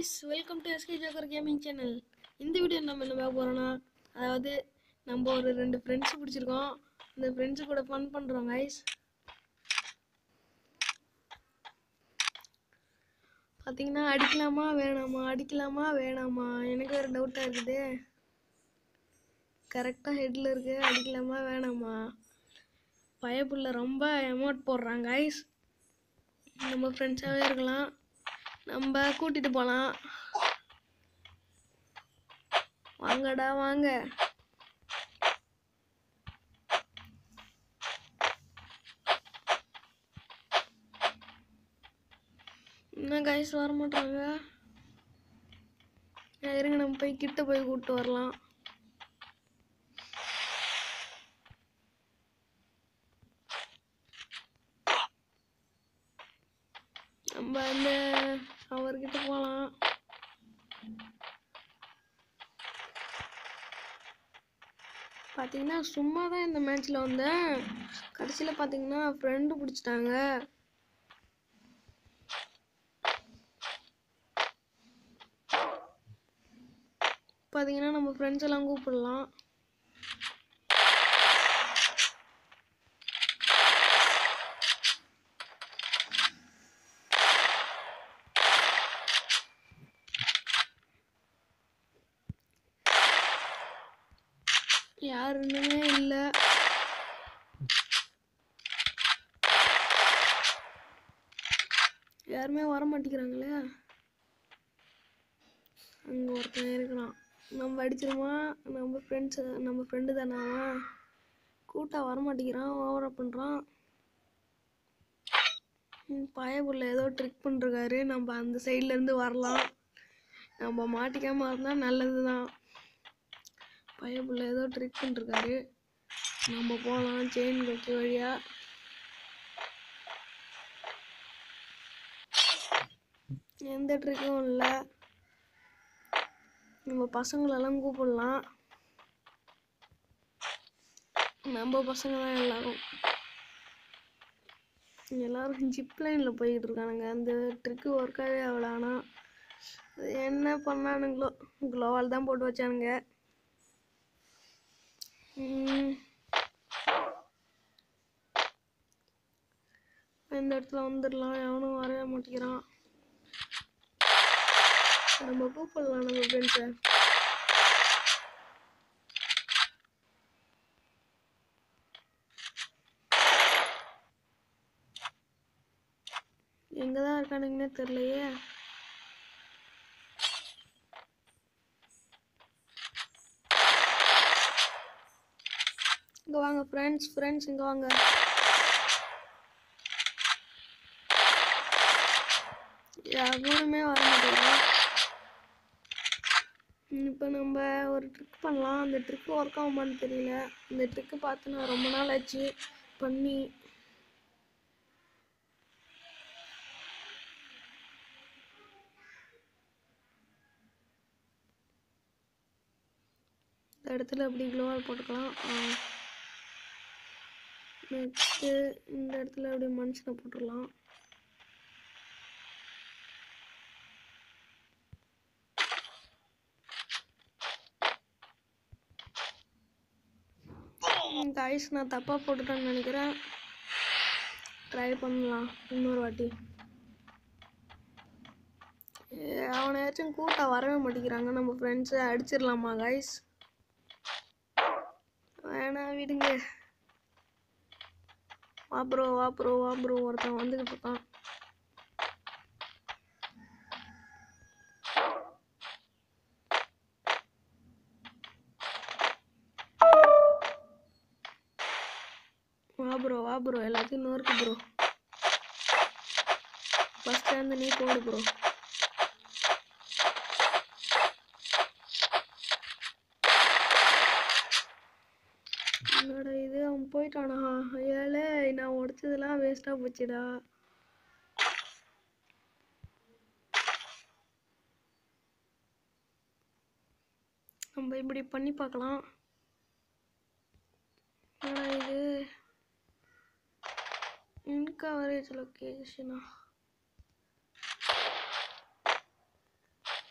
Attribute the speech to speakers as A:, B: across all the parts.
A: Guys welcome to SK joker gaming channel இந்த video நம்ம என்ன பார்க்க போகிறோன்னா அதாவது நம்ம ஒரு ரெண்டு ஃப்ரெண்ட்ஸ் பிடிச்சிருக்கோம் இந்த ஃப்ரெண்ட்ஸு கூட ஃபன் பண்ணுறோம் கைஸ் பார்த்தீங்கன்னா அடிக்கலாமா வேணாமா அடிக்கலாமா வேணாமா எனக்கு வேறு டவுட்டாக இருக்குது கரெக்டாக ஹெட்டில் இருக்கு அடிக்கலாமா வேணாமா பயப்புள்ள ரொம்ப எமௌண்ட் போடுறாங்க கைஸ் நம்ம ஃப்ரெண்ட்ஸாகவே இருக்கலாம் நம்ம கூட்டிட்டு போகலாம் வாங்கடா வாங்க இன்னும் கைஸ் வர மாட்டாங்க இருங்க நம்ம போய் கிட்ட போய் கூப்பிட்டு வரலாம் நம்ம அந்த அவர்கிட்ட போகலாம் பார்த்தீங்கன்னா சும்மா தான் இந்த மேட்ச்சில் வந்தேன் கடைசியில் பார்த்தீங்கன்னா ஃப்ரெண்டு பிடிச்சிட்டாங்க பார்த்தீங்கன்னா நம்ம ஃப்ரெண்ட்ஸ் எல்லாம் கூப்பிடலாம் யாருமே இல்லை யாருமே வர மாட்டேங்கிறாங்களே அங்கே ஒருத்தன் இருக்கிறான் நம்ம அடிச்சிருமா நம்ம ஃப்ரெண்ட்ஸு நம்ம ஃப்ரெண்டு தானே அவன் கூட்டா வர மாட்டேங்கிறான் ஓவரா பண்ணுறான் பயபுள்ள ஏதோ ட்ரிக் பண்ணிருக்காரு நம்ம அந்த சைட்லேருந்து வரலாம் நம்ம மாட்டிக்காமல் இருந்தால் நல்லது தான் பயப்புள்ள ஏதோ ட்ரிக் பண்ணிருக்காரு நம்ம போகலாம் செயின் கட்டி வழியா எந்த ட்ரிக்கும் இல்லை நம்ம பசங்களெல்லாம் கூப்பிடலாம் நம்ம பசங்க தான் எல்லாரும் எல்லாரும் ஜிப் லைனில் போய்கிட்டு இருக்கானுங்க அந்த ட்ரிக்கு ஒர்க்காகவே ஆகல ஆனால் அது என்ன பண்ணானுங்களோ க்ளோவால் தான் போட்டு வச்சானுங்க ம். இந்த இடத்துல வந்துடலாம் எவனும் வரவே மாட்டேங்கிறான் நம்ம கூப்பிடலாம் நம்ம ஃப்ரெண்ட்ஸை எங்கே தான் இருக்கானுங்கன்னே தெரியலையே இங்கே வாங்க ஃப்ரெண்ட்ஸ் ஃப்ரெண்ட்ஸ் இங்கே வாங்க யாருமே வர மாட்டேங்கிறோம் இப்போ நம்ம ஒரு ட்ரிக் பண்ணலாம் அந்த ட்ரிக் ஒர்க் ஆகுமான்னு தெரியல இந்த ட்ரிக்கு பார்த்து நான் ரொம்ப நாள் ஆச்சு பண்ணி இந்த இடத்துல அப்படி க்ளோவால் போட்டுக்கலாம் நெக்ஸ்ட்டு இந்த இடத்துல அப்படியே மனுஷனை போட்டுடலாம் இந்த ஐஸ் நான் தப்பாக போட்டுட்டேன்னு நினைக்கிறேன் ட்ரை பண்ணலாம் இன்னொரு வாட்டி ஏ, அவனையாச்சும் கூட்ட வரவே மாட்டேங்கிறாங்க நம்ம ஃப்ரெண்ட்ஸை அடிச்சிடலாமா கைஸ் வேணாம் விடுங்க வா ப்ரோ வா ப்ரோ வா ப்ரோ ஒருத்தன் வந்துக்கிட்டு இருக்கான் வா ப்ரோ வா ப்ரோ எல்லாத்தையும் நோருக்கு ப்ரோ ஃபஸ்ட் வந்து நீ போடு ப்ரோ என்னடா இது அவன் போயிட்டானா ஏழை நான் உடைச்சதெல்லாம் வேஸ்ட்டாக போச்சுடா நம்ம இப்படி பண்ணி பார்க்கலாம் என்னடா இது இன்கவரேஜ் லொக்கேஷனா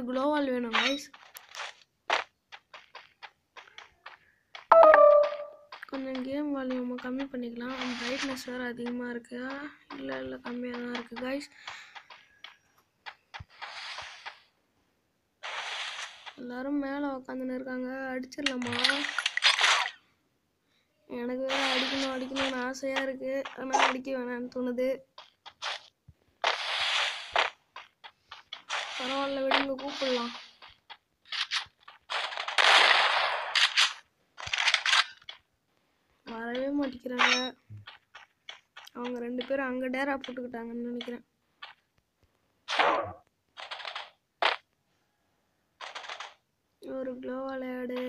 A: வேறு குளோவால் வேணும் கைஸ் கொஞ்சம் கேம் வால்யூமை கம்மி பண்ணிக்கலாம் பிரைட்னஸ் வேறு அதிகமாக இருக்கா இல்லை இல்லை கம்மியாக தான் இருக்குது கைஸ் எல்லாரும் மேலே உக்காந்துன்னு இருக்காங்க அடிச்சிடலாமா எனக்கு வேற அடிக்கணும் அடிக்கணும்னு ஆசையாக இருக்குது ஆனால் அடிக்க வேணாம்னு தோணுது பரவாயில்ல விடுங்க கூப்பிடலாம் வரவே மாட்டேங்கிறாங்க அவங்க ரெண்டு பேரும் அங்கே டேரா போட்டுக்கிட்டாங்கன்னு நினைக்கிறேன் ஒரு க்ளோ விளையாடு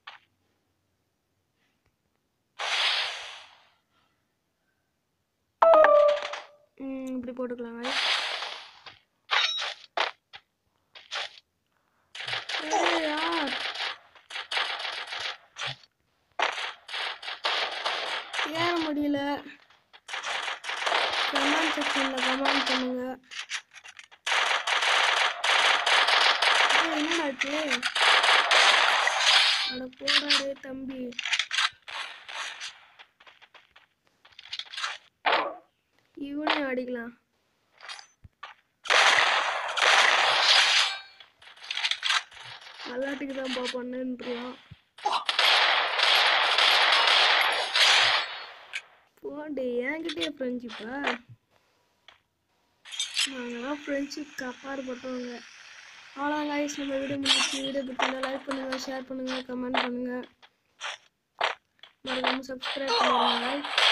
A: ம், இப்படி போட்டுக்கலாங்க ஏய், யார் ஏற முடியல கமெண்ட் செக்ஷனில் கமெண்ட் பண்ணுங்க ஏய், என்னடாச்சு அட போடா டேய் தம்பி இவனையும் அடிக்கலாம் விளாட்டுக்கு தான்ப்பா பண்ணுன்றான் போண்டு என்கிட்டயே ஃப்ரெண்ட்ஷிப்பா நாங்களாம் ஃப்ரெண்ட்ஷிப் அப்பாற்பட்டவங்க அவ்வளோதான் கைஸ் நம்ம வீடியோ முடிச்சு வீடியோ பிடிச்சிருந்தா லைக் பண்ணுங்கள் ஷேர் பண்ணுங்கள் கமெண்ட் பண்ணுங்கள் மறக்காமல் சப்ஸ்கிரைப் பண்ணுங்கள்